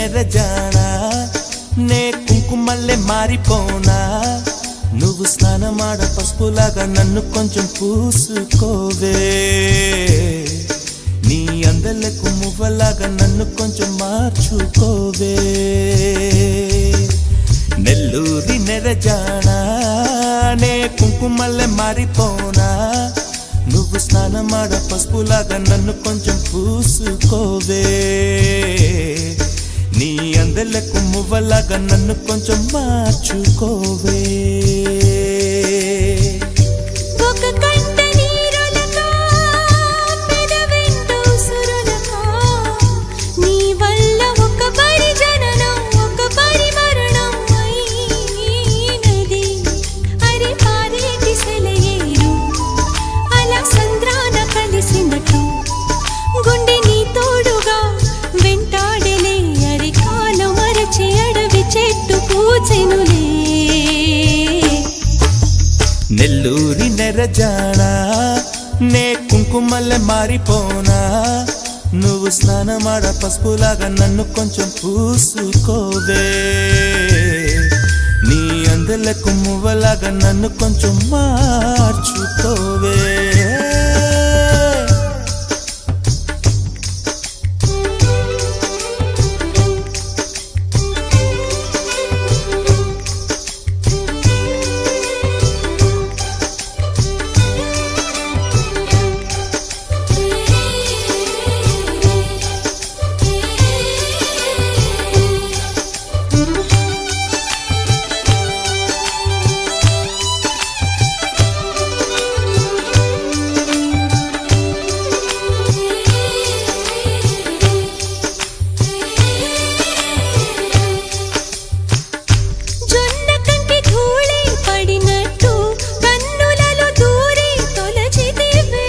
నెరజానా నే కుంకుమల్లే మారిపోనా నువ్వు స్నానమాడ పసుపులాగా నన్ను కొంచెం పూసుకోవే నీ అందలకు మువ్వలాగా నన్ను కొంచెం మార్చుకోవే నెల్లూరి నెరజానా నే కుంకుమల్లే మారిపోనా నువ్వు స్నానమాడ పసుపులాగా నన్ను కొంచెం పూసుకోవే నీ అందలకు మువ్వలాగా నన్ను కొంచెం మార్చుకోవే ఒక కంట నీరులకా పెదవెంటూ సురులకా నీ వల్ల ఒక పరి జననం ఒక పరి మరణం అయినది అరి పారేటి సెలయేరు అలా సంద్రాన కలిసినట్టు గుండె నీ తోడుగా వెంటాడలే అరి కాలం మరచి అడవి చెట్టు పూచెనులే నెల్లూరి నెరజానా నే కుంకుమల్లె మారిపోనా నువ్వు స్నానమాడ పసుపులాగా నన్ను కొంచెం పూసుకోవే నీ అందలకు మువ్వలాగా నన్ను కొంచెం మార్చుకోవే జొన్న కంటి ధూళి పడినట్టు కన్నులలో దూరి తొలచితివే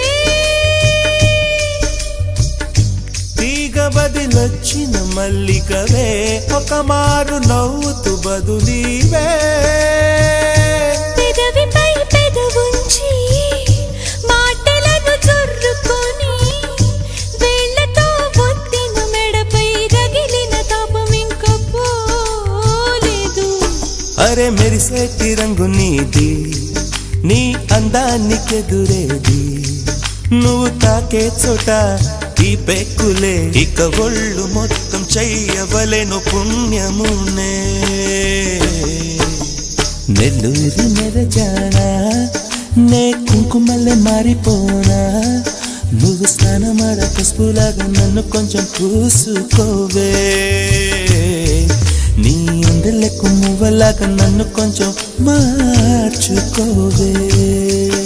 తీగ బదిలొచ్చిన మల్లికవే ఒక మారు నవ్వుతూ బదులీవే పెదవిపై పెదవుంచి మాటలను చొర్రుకొని వేళ్లతో ఒత్తిన మెడపై రగిలిన తాపం ఇంక పోలేదు అరే మెరిసేటి రంగు నీది నీ అందానికెదురేది నువ్వు తాకే చోట ఈ పెక్కులే ఇక ఒళ్ళు మొత్తం చెయ్యవలెను పుణ్యమునే నెల్లూరి నెరజానా నే కుంకుమల్లె మారిపోనా నువ్వు స్నానమాడ పసుపులాగా నన్ను కొంచెం పూసుకోవే నీ అందలకు మువ్వలాగా నన్ను కొంచెం మార్చుకోవే